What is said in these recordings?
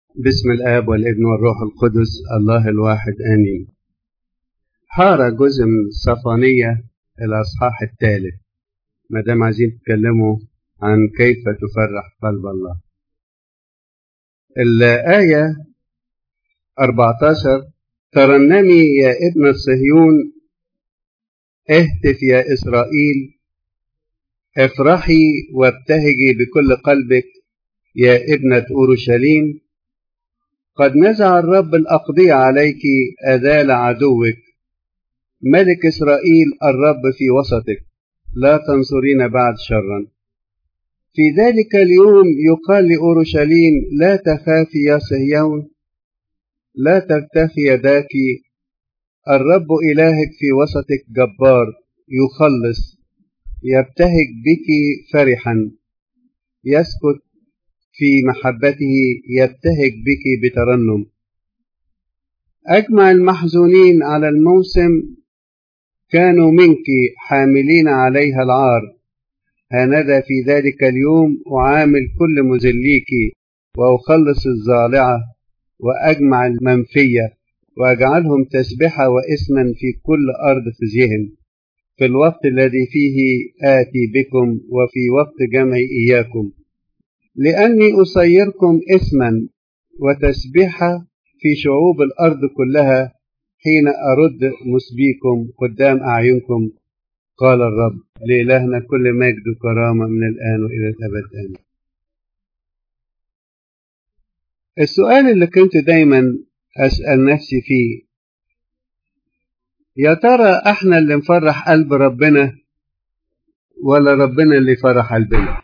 بسم الآب والابن والروح القدس الله الواحد آمين حار جزء من صفانية الأصحاح الثالث ما دام عايزين تتكلموا عن كيف تفرح قلب الله الآية 14 ترنمي يا ابن الصهيون اهتف يا إسرائيل افرحي وابتهجي بكل قلبك يا ابنة أورشليم قد نزع الرب الأقضية عليك أذال عدوك ملك إسرائيل الرب في وسطك لا تنصرين بعد شرا في ذلك اليوم يقال لأورشليم لا تخافي يا صهيون لا ترتخي يداك الرب إلهك في وسطك جبار يخلص يبتهج بك فرحا يسكت في محبته يبتهج بك بترنم أجمع المحزونين على الموسم كانوا منك حاملين عليها العار هانذا في ذلك اليوم أعامل كل مذليك وأخلص الظالعة وأجمع المنفية وأجعلهم تسبحة واسما في كل أرض خزيهم في الوقت الذي فيه آتي بكم وفي وقت جمعي إياكم لأني أصيركم اسما وتسبيحة في شعوب الأرض كلها حين أرد مسبيكم قدام أعينكم قال الرب لإلهنا كل مجد وكرامة من الآن وإلى الأبد آمين السؤال اللي كنت دايما أسأل نفسي فيه يا ترى احنا اللي نفرح قلب ربنا ولا ربنا اللي فرح قلبنا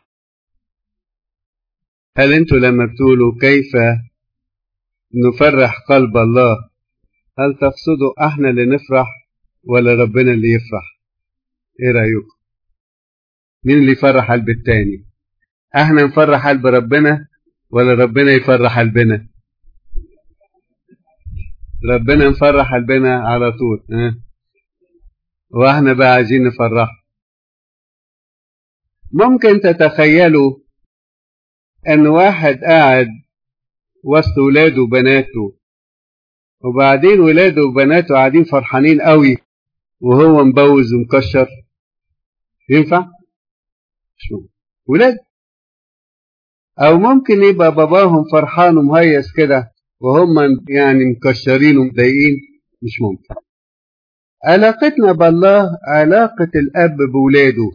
هل انتوا لما بتقولوا كيف نفرح قلب الله هل تقصدوا احنا اللي نفرح ولا ربنا اللي يفرح ايه رايكم مين اللي يفرح قلب التاني احنا نفرح قلب ربنا ولا ربنا يفرح قلبنا ربنا نفرح قلبنا على طول اه؟ واحنا بقى عايزين نفرح ممكن تتخيلوا ان واحد قاعد وسط ولاده وبناته وبعدين ولاده وبناته قاعدين فرحانين قوي وهو مبوز ومكشر ينفع مش ممكن ولاد او ممكن يبقى باباهم فرحان ومهيس كده وهم يعني مكشرين ومضايقين مش ممكن علاقتنا بالله علاقة الأب بولاده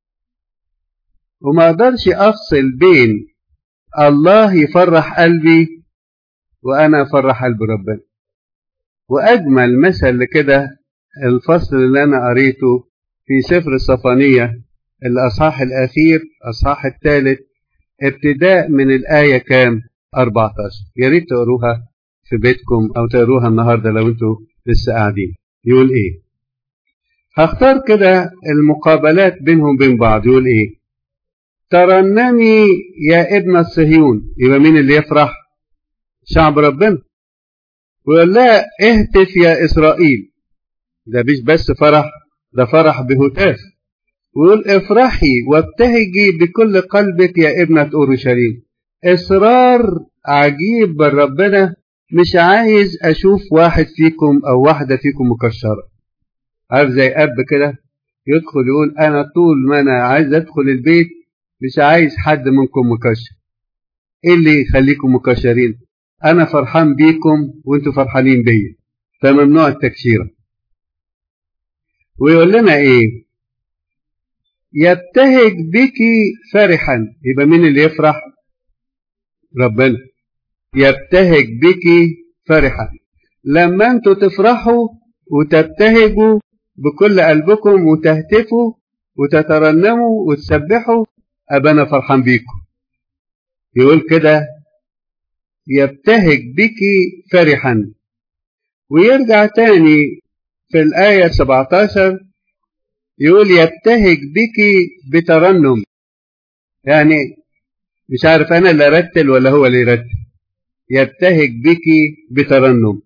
وما أقدرش أفصل بين الله يفرح قلبي وأنا أفرح قلب ربنا وأجمل مثل كده الفصل اللي أنا قريته في سفر الصفانية الأصحاح الأخير أصحاح الثالث ابتداء من الآية كام 14 يا ريت تقروها في بيتكم أو تقروها النهاردة لو أنتوا لسه قاعدين يقول إيه هختار كده المقابلات بينهم بين بعض يقول إيه ترنمي يا ابن الصهيون يبقى مين اللي يفرح شعب ربنا ويقول لا اهتف يا إسرائيل ده مش بس فرح ده فرح بهتاف ويقول افرحي وابتهجي بكل قلبك يا ابنة أورشليم إصرار عجيب من ربنا مش عايز أشوف واحد فيكم أو واحدة فيكم مكشرة عارف زي أب كده يدخل يقول أنا طول ما أنا عايز أدخل البيت مش عايز حد منكم مكشر إيه اللي يخليكم مكشرين أنا فرحان بيكم وأنتوا فرحانين بيا فممنوع التكشيرة ويقول لنا إيه يبتهج بك فرحا يبقى مين اللي يفرح ربنا يبتهج بك فرحا لما انتوا تفرحوا وتبتهجوا بكل قلبكم وتهتفوا وتترنموا وتسبحوا ابقى انا فرحان بيكم يقول كده يبتهج بك فرحا ويرجع تاني في الآية 17 يقول يبتهج بك بترنم يعني مش عارف انا اللي ارتل ولا هو اللي يرتل يبتهج بك بترنم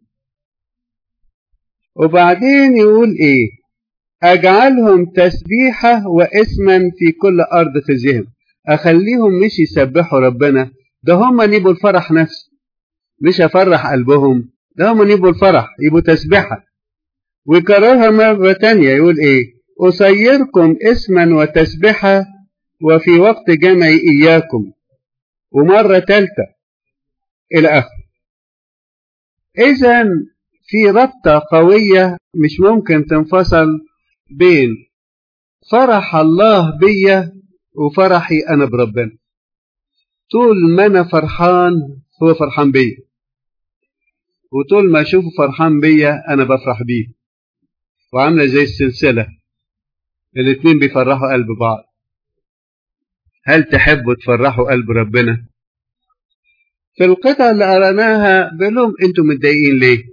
وبعدين يقول ايه اجعلهم تسبيحة واسما في كل ارض خزيهم اخليهم مش يسبحوا ربنا ده هم اللي يبقوا الفرح نفسه مش هفرح قلبهم ده هم يبقوا الفرح يبقوا تسبحة ويكررها مرة تانية يقول ايه أصيركم اسما وتسبحة وفي وقت جمع إياكم ومرة تالتة إلى آخر إذا في ربطة قوية مش ممكن تنفصل بين فرح الله بيا وفرحي أنا بربنا طول ما أنا فرحان هو فرحان بيا وطول ما أشوفه فرحان بيا أنا بفرح بيه وعاملة زي السلسلة الاتنين بيفرحوا قلب بعض هل تحبوا تفرحوا قلب ربنا في القطع اللي قرأناها بيقول لهم انتوا متضايقين ليه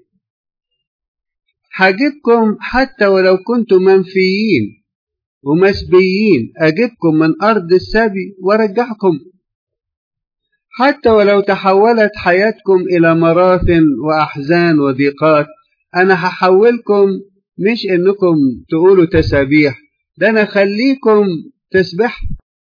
هجيبكم حتى ولو كنتم منفيين ومسبيين أجيبكم من أرض السبي وأرجعكم حتى ولو تحولت حياتكم إلى مراثن وأحزان وضيقات أنا هحولكم مش إنكم تقولوا تسابيح ده أنا أخليكم تسبح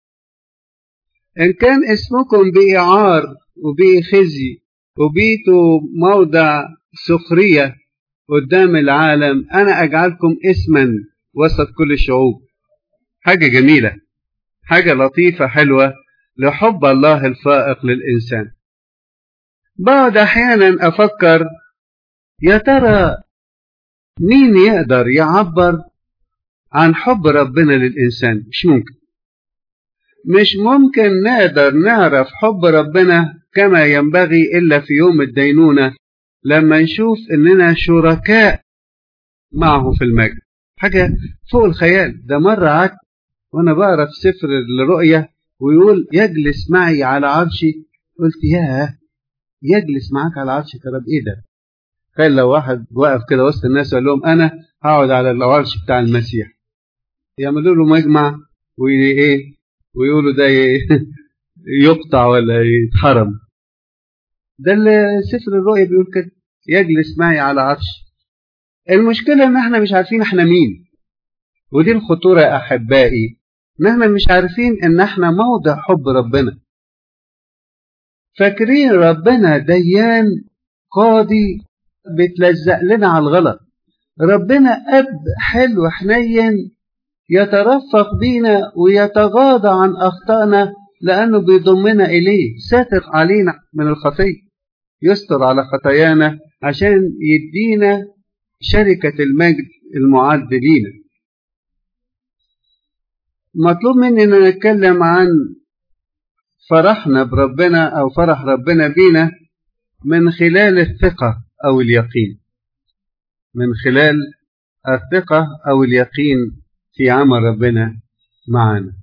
إن كان اسمكم بإعار وبخزي وبيتوا موضع سخرية قدام العالم أنا أجعلكم اسما وسط كل الشعوب حاجة جميلة حاجة لطيفة حلوة لحب الله الفائق للإنسان بعد أحيانا أفكر يا ترى مين يقدر يعبر عن حب ربنا للإنسان مش ممكن مش ممكن نقدر نعرف حب ربنا كما ينبغي إلا في يوم الدينونة لما نشوف إننا شركاء معه في المجد حاجة فوق الخيال ده مرة عدت وأنا بقرا في سفر الرؤية ويقول يجلس معي على عرشي قلت ياه يجلس معاك على عرشك يا رب إيه ده؟ تخيل لو واحد واقف كده وسط الناس وقال لهم أنا هقعد على العرش بتاع المسيح يعملوا له مجمع وإيه ويقولوا ده يقطع ولا يتحرم ده اللي سفر الرؤيا بيقول كده يجلس معي على عرش المشكلة ان احنا مش عارفين احنا مين ودي الخطورة يا احبائي ان احنا مش عارفين ان احنا موضع حب ربنا فاكرين ربنا ديان قاضي بتلزق لنا على الغلط ربنا اب حلو حنين يترفق بينا ويتغاضى عن اخطائنا لانه بيضمنا اليه ساتر علينا من الخطيه يستر على خطايانا عشان يدينا شركة المجد المعد لينا مطلوب مننا نتكلم عن فرحنا بربنا أو فرح ربنا بينا من خلال الثقة أو اليقين من خلال الثقة أو اليقين في عمل ربنا معنا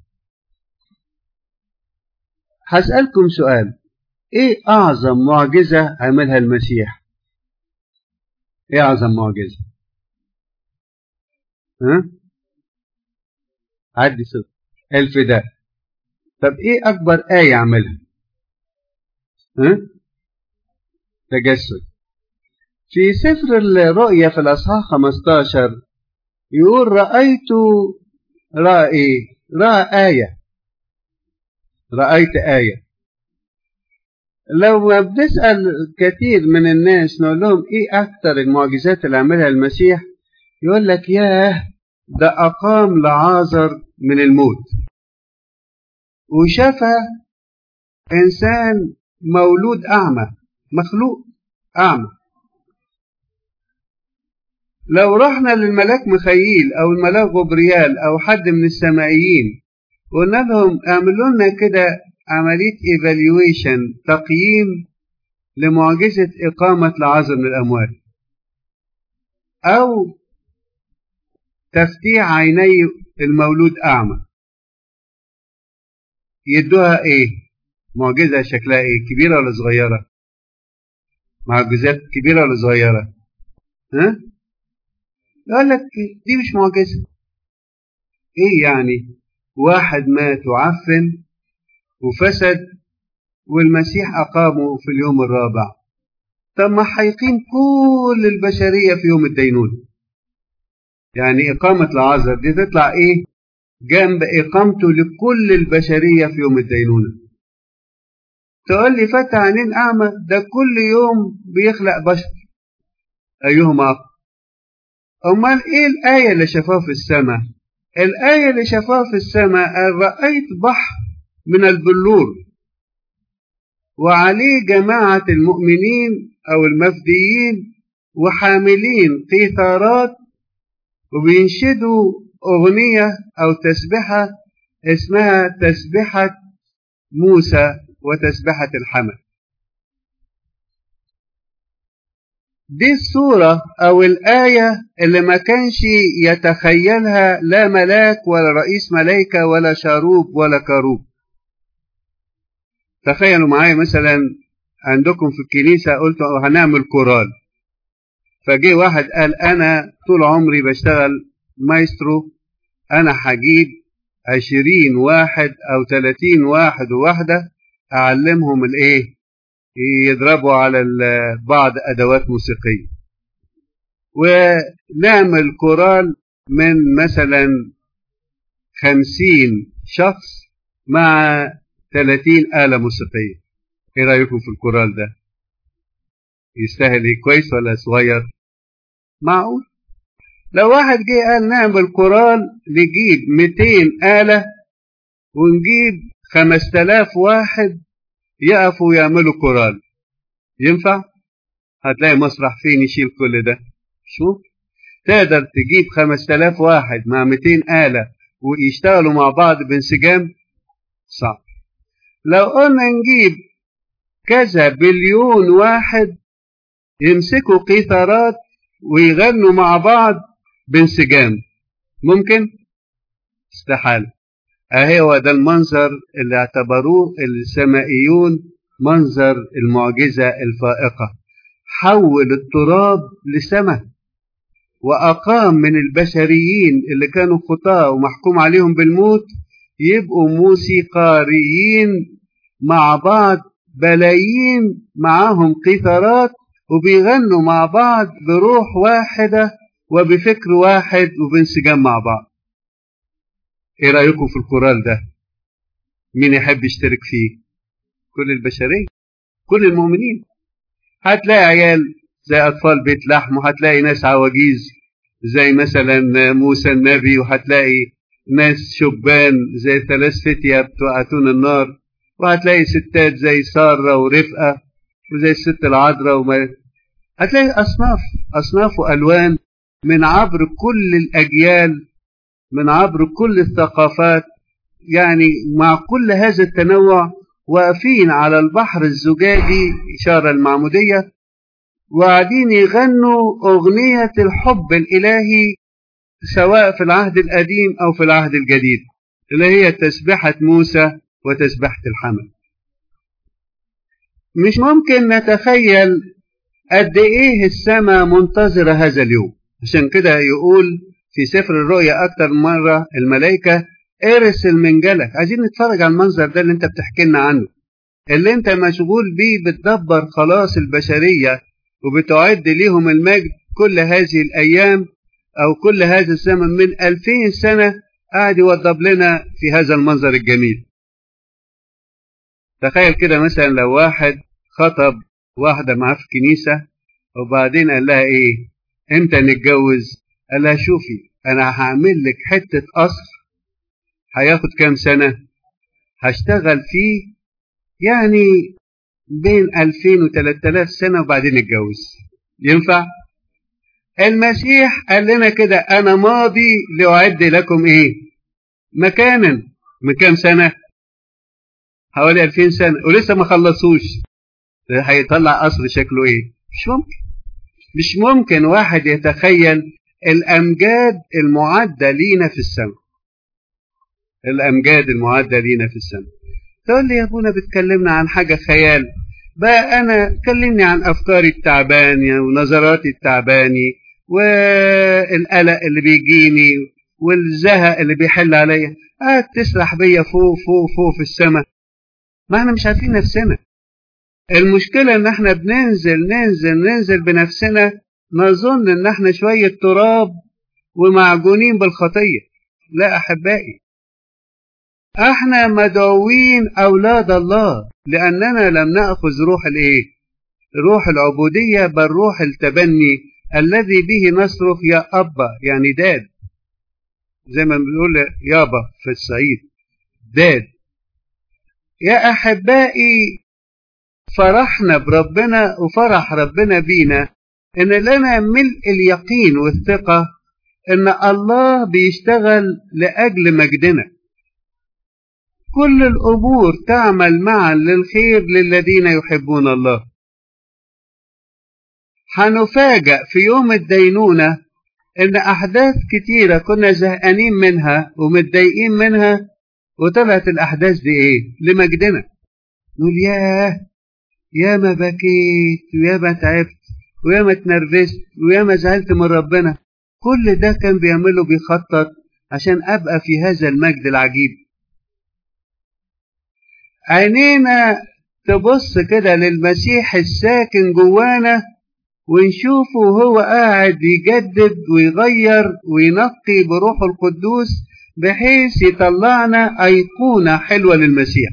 هسألكم سؤال ايه اعظم معجزة عملها المسيح ايه اعظم معجزة ها عدي صدق الفداء طب ايه اكبر آية عملها ها تجسد في سفر الرؤيا في الاصحاح 15 يقول رأيت رأى ايه رأى آية رأيت آية لو بنسأل كثير من الناس نقول لهم ايه اكتر المعجزات اللي عملها المسيح يقول لك ياه ده اقام لعازر من الموت وشفى انسان مولود اعمى مخلوق اعمى لو رحنا للملاك مخيل او الملاك غبريال او حد من السمائيين وقلنا لهم اعملوا لنا كده عملية ايفالويشن تقييم لمعجزة إقامة لعازر من الأموات أو تفتيح عيني المولود أعمى يدوها إيه؟ معجزة شكلها إيه؟ كبيرة ولا صغيرة؟ معجزات كبيرة ولا صغيرة؟ ها؟ يقول لك دي مش معجزة إيه يعني؟ واحد مات وعفن وفسد والمسيح أقامه في اليوم الرابع طب ما هيقيم كل البشرية في يوم الدينون يعني إقامة العذر دي تطلع إيه جنب إقامته لكل البشرية في يوم الدينونة تقول لي فتح عينين أعمى ده كل يوم بيخلق بشر أيهما أقوى أمال إيه الآية اللي شافوها في السماء الآية اللي شافوها في السماء رأيت بحر من البلور وعليه جماعة المؤمنين أو المفديين وحاملين قيثارات وبينشدوا أغنية أو تسبحة اسمها تسبحة موسى وتسبحة الحمل دي الصورة أو الآية اللي ما كانش يتخيلها لا ملاك ولا رئيس ملايكة ولا شاروب ولا كاروب تخيلوا معايا مثلا عندكم في الكنيسة قلتوا هنعمل كورال فجي واحد قال أنا طول عمري بشتغل مايسترو أنا هجيب عشرين واحد أو تلاتين واحد وواحدة أعلمهم الإيه يضربوا على بعض أدوات موسيقية ونعمل كورال من مثلا خمسين شخص مع تلاتين آلة موسيقية ايه رأيكم في الكورال ده يستاهل ايه كويس ولا صغير معقول لو واحد جه قال نعمل كورال نجيب 200 آلة ونجيب 5000 واحد يقفوا يعملوا كورال ينفع هتلاقي مسرح فين يشيل كل ده شوف تقدر تجيب 5000 واحد مع 200 آلة ويشتغلوا مع بعض بانسجام صعب لو قلنا نجيب كذا بليون واحد يمسكوا قيثارات ويغنوا مع بعض بانسجام ممكن استحالة اهي هو ده المنظر اللي اعتبروه السمائيون منظر المعجزة الفائقة حول التراب لسماء وأقام من البشريين اللي كانوا خطاة ومحكوم عليهم بالموت يبقوا موسيقاريين مع بعض بلايين معاهم قيثارات وبيغنوا مع بعض بروح واحدة وبفكر واحد وبانسجام مع بعض ايه رأيكم في الكورال ده مين يحب يشترك فيه كل البشرية كل المؤمنين هتلاقي عيال زي أطفال بيت لحم وهتلاقي ناس عواجيز زي مثلا موسى النبي وهتلاقي ناس شبان زي ثلاث فتية بتوع أتون النار وهتلاقي ستات زي سارة ورفقة وزي الست العذراء وما هتلاقي أصناف أصناف وألوان من عبر كل الأجيال من عبر كل الثقافات يعني مع كل هذا التنوع واقفين على البحر الزجاجي إشارة المعمودية وقاعدين يغنوا أغنية الحب الإلهي سواء في العهد القديم أو في العهد الجديد اللي هي تسبحة موسى وتسبحة الحمل مش ممكن نتخيل قد إيه السماء منتظرة هذا اليوم عشان كده يقول في سفر الرؤيا أكتر مرة الملائكة ارسل منجلك عايزين نتفرج على المنظر ده اللي انت بتحكي لنا عنه اللي انت مشغول بيه بتدبر خلاص البشرية وبتعد ليهم المجد كل هذه الأيام أو كل هذا الزمن من ألفين سنة قاعد يوضب لنا في هذا المنظر الجميل تخيل كده مثلا لو واحد خطب واحدة معاه في الكنيسة وبعدين قال لها ايه امتى نتجوز قال لها شوفي انا هعمل لك حتة قصر هياخد كام سنة هشتغل فيه يعني بين 2000 و 3000 سنة وبعدين نتجوز ينفع المسيح قال لنا كده انا ماضي لاعد لكم ايه مكانا من كام سنة حوالي 2000 سنة ولسه ما خلصوش هيطلع قصر شكله ايه مش ممكن مش ممكن واحد يتخيل الامجاد المعدة لينا في السماء الامجاد المعدة لينا في السماء تقول لي يا ابونا بتكلمنا عن حاجة خيال بقى انا كلمني عن افكاري التعبانية ونظراتي التعباني والقلق اللي بيجيني والزهق اللي بيحل عليا قاعد تسرح بيا فوق فوق فوق في السماء ما احنا مش عارفين نفسنا المشكلة ان احنا بننزل ننزل ننزل بنفسنا نظن ان احنا شوية تراب ومعجونين بالخطية لا احبائي احنا مدعوين اولاد الله لاننا لم ناخذ روح الايه روح العبوديه بل روح التبني الذي به نصرخ يا ابا يعني داد زي ما بنقول يابا في الصعيد داد يا احبائي فرحنا بربنا وفرح ربنا بينا ان لنا ملء اليقين والثقه ان الله بيشتغل لاجل مجدنا كل الامور تعمل معا للخير للذين يحبون الله هنفاجأ في يوم الدينونة إن أحداث كتيرة كنا زهقانين منها ومتضايقين منها وطلعت الأحداث دي إيه؟ لمجدنا. نقول ياه يا ما بكيت ويا ما تعبت ويا ما اتنرفزت ويا ما زعلت من ربنا كل ده كان بيعمله بيخطط عشان أبقى في هذا المجد العجيب. عينينا تبص كده للمسيح الساكن جوانا ونشوفه وهو قاعد يجدد ويغير وينقي بروح القدوس بحيث يطلعنا أيقونة حلوة للمسيح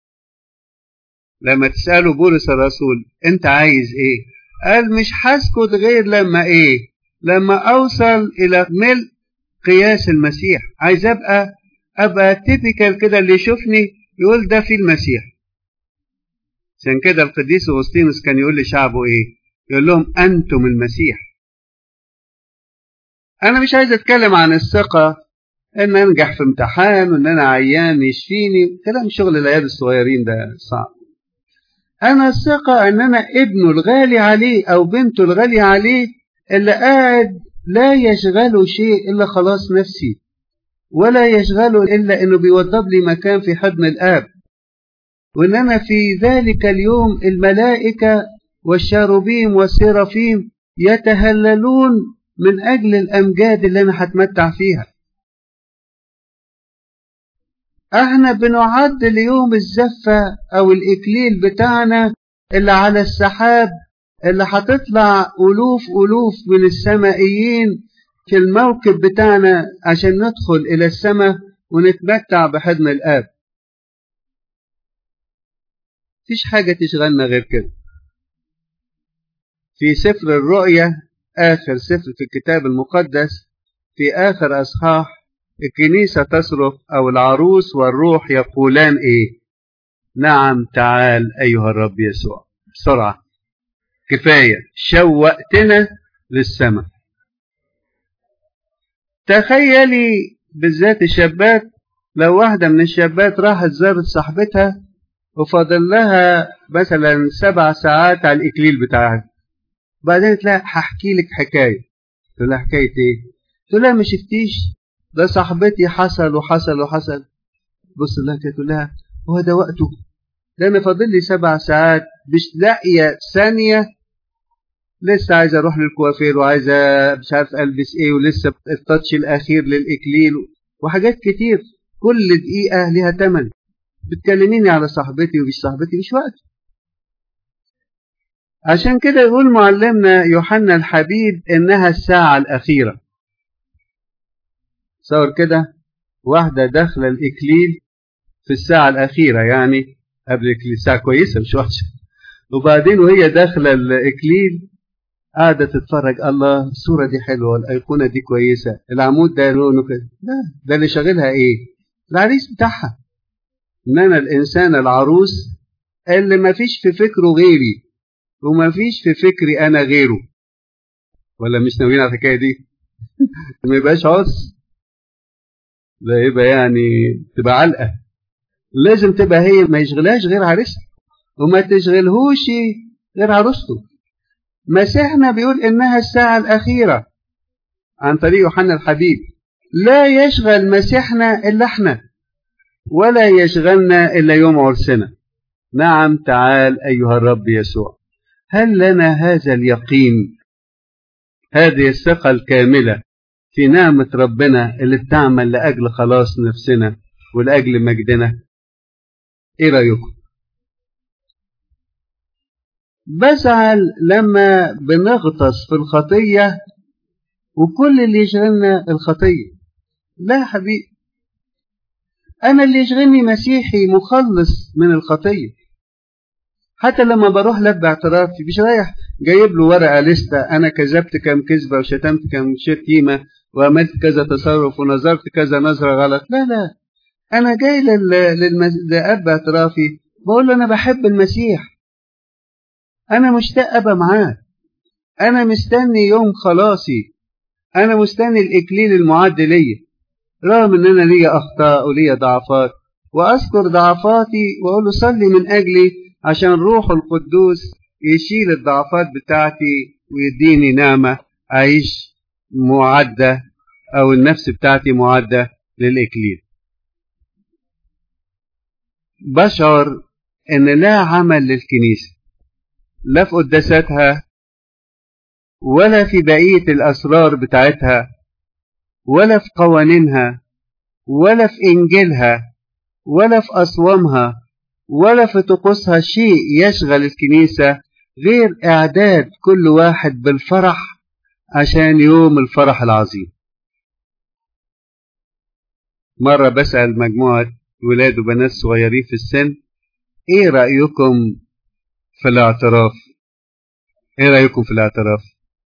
لما تسأله بولس الرسول انت عايز ايه قال مش هسكت غير لما ايه لما اوصل الى ملء قياس المسيح عايز ابقى ابقى تيبيكال كده اللي يشوفني يقول ده في المسيح عشان كده القديس اغسطينوس كان يقول لشعبه ايه يقول لهم أنتم المسيح أنا مش عايز أتكلم عن الثقة إن أنجح في امتحان وإن أنا عيان يشفيني كلام شغل العيال الصغيرين ده صعب أنا الثقة إن أنا ابنه الغالي عليه أو بنته الغالية عليه اللي قاعد لا يشغله شيء إلا خلاص نفسي ولا يشغله إلا إنه بيوضب لي مكان في حضن الآب وإن أنا في ذلك اليوم الملائكة والشاروبيم والسيرافيم يتهللون من أجل الأمجاد اللي أنا هتمتع فيها احنا بنعد ليوم الزفة أو الإكليل بتاعنا اللي على السحاب اللي هتطلع ألوف ألوف من السمائيين في الموكب بتاعنا عشان ندخل إلى السماء ونتمتع بحضن الآب مفيش حاجة تشغلنا غير كده في سفر الرؤيا آخر سفر في الكتاب المقدس في آخر أصحاح الكنيسة تصرخ أو العروس والروح يقولان إيه نعم تعال أيها الرب يسوع بسرعة كفاية شوقتنا للسماء تخيلي بالذات الشابات لو واحدة من الشابات راحت زارت صاحبتها وفاضل لها مثلا سبع ساعات على الإكليل بتاعها بعدين تلاقي هحكي لك حكاية تقول لها حكاية إيه؟ تقول لها ما شفتيش ده صاحبتي حصل وحصل وحصل بص لها كده تقول لها هو ده وقته ده أنا فاضل لي سبع ساعات مش لاقية ثانية لسه عايز اروح للكوافير وعايز مش عارف البس ايه ولسه التاتش الاخير للاكليل وحاجات كتير كل دقيقه ليها تمن بتكلميني على صاحبتي ومش صاحبتي مش وقت عشان كده يقول معلمنا يوحنا الحبيب انها الساعه الاخيره صور كده واحده داخله الاكليل في الساعه الاخيره يعني قبل الاكليل ساعه كويسه مش وحشه وبعدين وهي داخله الاكليل قاعدة تتفرج الله الصورة دي حلوة الأيقونة دي كويسة العمود ده لونه كده لا ده اللي شاغلها إيه؟ العريس بتاعها إن أنا الإنسان العروس اللي ما فيش في فكره غيري وما فيش في فكري أنا غيره ولا مش ناويين على الحكاية دي؟ ما يبقاش عرس ده يبقى يعني تبقى علقة لازم تبقى هي ما يشغلهاش غير عريسها وما تشغلهوش غير عروسته مسيحنا بيقول إنها الساعة الأخيرة عن طريق يوحنا الحبيب لا يشغل مسيحنا إلا إحنا ولا يشغلنا إلا يوم عرسنا نعم تعال أيها الرب يسوع هل لنا هذا اليقين هذه الثقة الكاملة في نعمة ربنا اللي بتعمل لأجل خلاص نفسنا ولأجل مجدنا إيه رأيكم بزعل لما بنغطس في الخطية وكل اللي يشغلنا الخطية لا يا حبيبي أنا اللي يشغلني مسيحي مخلص من الخطية حتى لما بروح لب باعترافي مش رايح جايب له ورقة لستة أنا كذبت كم كذبة وشتمت كم شتيمة وعملت كذا تصرف ونظرت كذا نظرة غلط لا لا أنا جاي لل... للمس... لأب اعترافي بقول له أنا بحب المسيح أنا مشتاق أبقى معاه أنا مستني يوم خلاصي أنا مستني الإكليل المعد ليا رغم إن أنا ليا أخطاء وليا ضعفات وأذكر ضعفاتي وأقول له صلي من أجلي عشان روح القدوس يشيل الضعفات بتاعتي ويديني نعمة أعيش معدة أو النفس بتاعتي معدة للإكليل بشعر إن لا عمل للكنيسة لا في قداساتها ولا في بقية الأسرار بتاعتها ولا في قوانينها ولا في إنجيلها ولا في أصوامها ولا في طقوسها شيء يشغل الكنيسة غير إعداد كل واحد بالفرح عشان يوم الفرح العظيم مرة بسأل مجموعة ولاد وبنات صغيرين في السن ايه رأيكم في الاعتراف ايه رأيكم في الاعتراف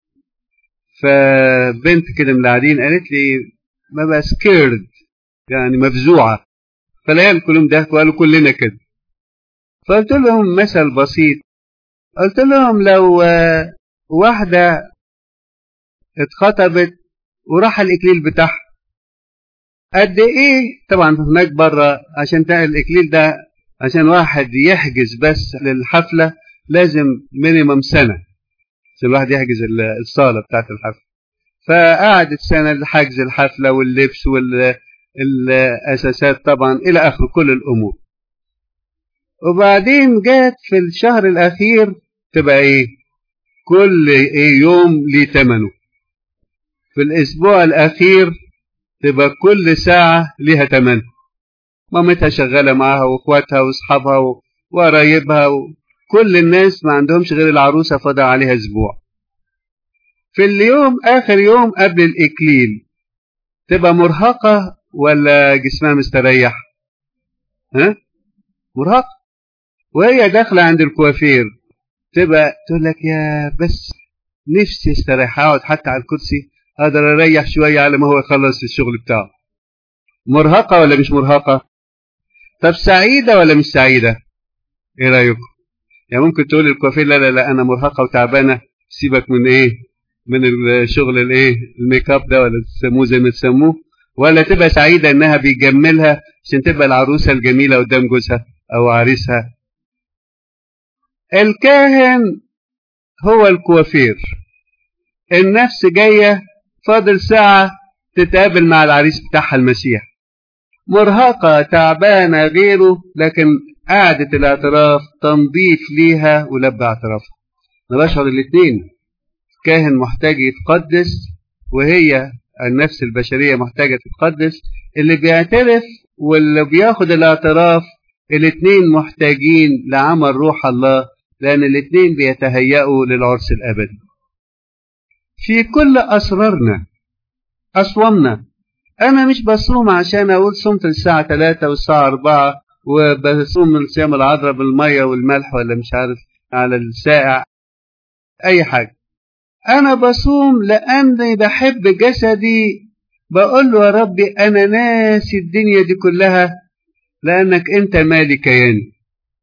فبنت كده من القاعدين قالت لي ببقى سكيرد يعني مفزوعة فالعيال كلهم ضحكوا قالوا كلنا كده فقلت لهم مثل بسيط قلت لهم لو واحدة اتخطبت وراح الإكليل بتاعها قد إيه طبعا هناك بره عشان الإكليل ده عشان واحد يحجز بس للحفلة لازم مينيمم سنة عشان الواحد يحجز الصالة بتاعت الحفلة فقعدت سنة لحجز الحفلة واللبس والأساسات طبعا إلى آخر كل الأمور وبعدين جات في الشهر الأخير تبقى إيه كل إيه يوم ليه تمنه في الأسبوع الأخير تبقى كل ساعة ليها تمن مامتها شغالة معاها وإخواتها وأصحابها وقرايبها كل الناس ما عندهمش غير العروسة فضل عليها أسبوع في اليوم آخر يوم قبل الإكليل تبقى مرهقة ولا جسمها مستريح ها مرهقة وهي داخلة عند الكوافير تبقى تقول لك يا بس نفسي استريح اقعد حتى على الكرسي اقدر اريح شوية على ما هو يخلص الشغل بتاعه مرهقة ولا مش مرهقة طب سعيدة ولا مش سعيدة ايه رأيكم يعني ممكن تقول الكوافير لا لا لا انا مرهقة وتعبانة سيبك من ايه من الشغل الايه الميك اب ده ولا تسموه زي ما تسموه ولا تبقى سعيدة انها بيجملها عشان تبقى العروسة الجميلة قدام جوزها او عريسها الكاهن هو الكوافير النفس جاية فاضل ساعة تتقابل مع العريس بتاعها المسيح مرهقة تعبانة غيره لكن قعدة الاعتراف تنظيف ليها ولب اعترافها أنا بشعر الاتنين كاهن محتاج يتقدس وهي النفس البشرية محتاجة تتقدس اللي بيعترف واللي بياخد الاعتراف الاتنين محتاجين لعمل روح الله لأن الاتنين بيتهيأوا للعرس الأبدي في كل أسرارنا أصومنا أنا مش بصوم عشان أقول صمت الساعة 3 والساعة 4 وبصوم من صيام العذراء بالمية والملح ولا مش عارف على السائع أي حاجة أنا بصوم لأني بحب جسدي بقول له يا ربي أنا ناسي الدنيا دي كلها لأنك أنت مالي كياني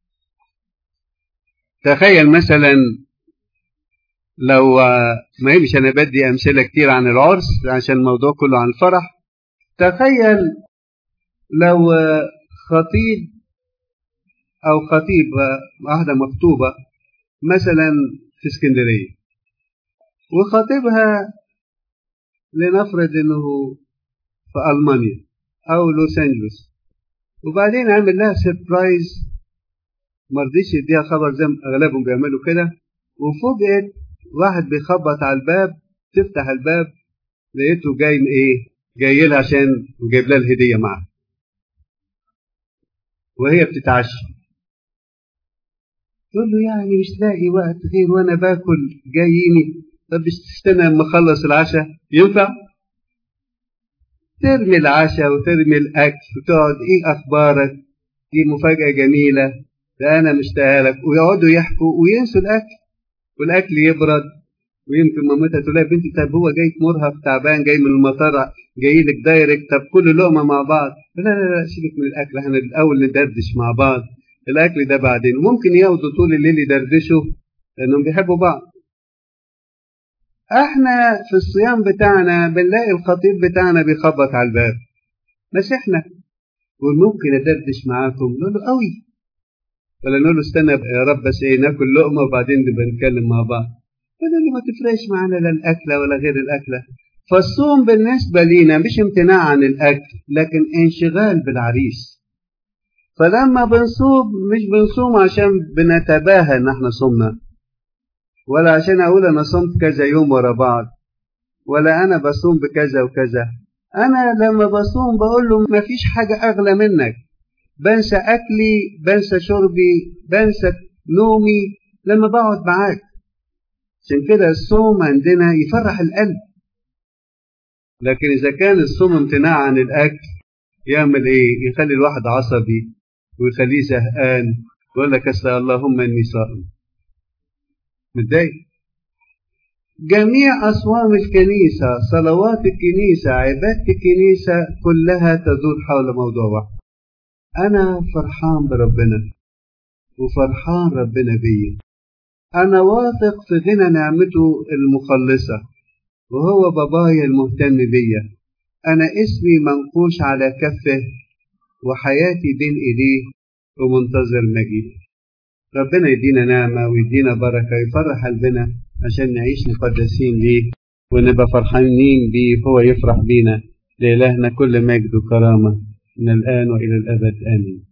تخيل مثلا لو ما مش أنا بدي أمثلة كتير عن العرس عشان الموضوع كله عن الفرح تخيل لو خطيب أو خطيبة واحدة مخطوبة مثلا في اسكندرية وخطيبها لنفرض انه في المانيا او لوس انجلوس وبعدين عمل لها سيربرايز ما رضيش يديها خبر زي ما اغلبهم بيعملوا كده وفوجئت واحد بيخبط على الباب تفتح الباب لقيته جاي ايه جاي لها عشان جايب لها الهديه معاه وهي بتتعشى تقول له يعني مش لاقي وقت غير وانا باكل جاييني طب مش تستنى لما اخلص العشاء ينفع ترمي العشاء وترمي الأكل وتقعد إيه أخبارك دي مفاجأة جميلة ده أنا مشتاق لك ويقعدوا يحكوا وينسوا الأكل والأكل يبرد ويمكن مامتها تقول لها بنتي طب هو جاي مرهق تعبان جاي من المطار جاي لك دايركت طب كل لقمة مع بعض لا لا لا سيبك من الأكل احنا الأول ندردش مع بعض الأكل ده بعدين ممكن ياخدوا طول الليل يدردشوا لأنهم بيحبوا بعض احنا في الصيام بتاعنا بنلاقي الخطيب بتاعنا بيخبط على الباب بس احنا وممكن ادردش معاكم نقول له قوي ولا نقول له استنى يا رب بس ايه ناكل لقمه وبعدين نبقى نتكلم مع بعض فنقول له ما تفرقش معانا لا الاكله ولا غير الاكله فالصوم بالنسبه لينا مش امتناع عن الاكل لكن انشغال بالعريس فلما بنصوم مش بنصوم عشان بنتباهى ان احنا صمنا ولا عشان اقول انا صمت كذا يوم ورا بعض ولا انا بصوم بكذا وكذا انا لما بصوم بقول له ما فيش حاجه اغلى منك بنسى اكلي بنسى شربي بنسى نومي لما بقعد معاك عشان كده الصوم عندنا يفرح القلب لكن اذا كان الصوم امتناع عن الاكل يعمل ايه يخلي الواحد عصبي ويخليه زهقان ويقول لك اللهم اني صائم متضايق جميع أصوام الكنيسة صلوات الكنيسة عبادة الكنيسة كلها تدور حول موضوع واحد أنا فرحان بربنا وفرحان ربنا بيا أنا واثق في غنى نعمته المخلصة وهو بابايا المهتم بيا أنا اسمي منقوش على كفه وحياتي بين إيديه ومنتظر مجيء ربنا يدينا نعمة ويدينا بركة يفرح قلبنا عشان نعيش مقدسين ليه ونبقى فرحانين بيه هو يفرح بينا لإلهنا كل مجد وكرامة من الآن وإلى الأبد آمين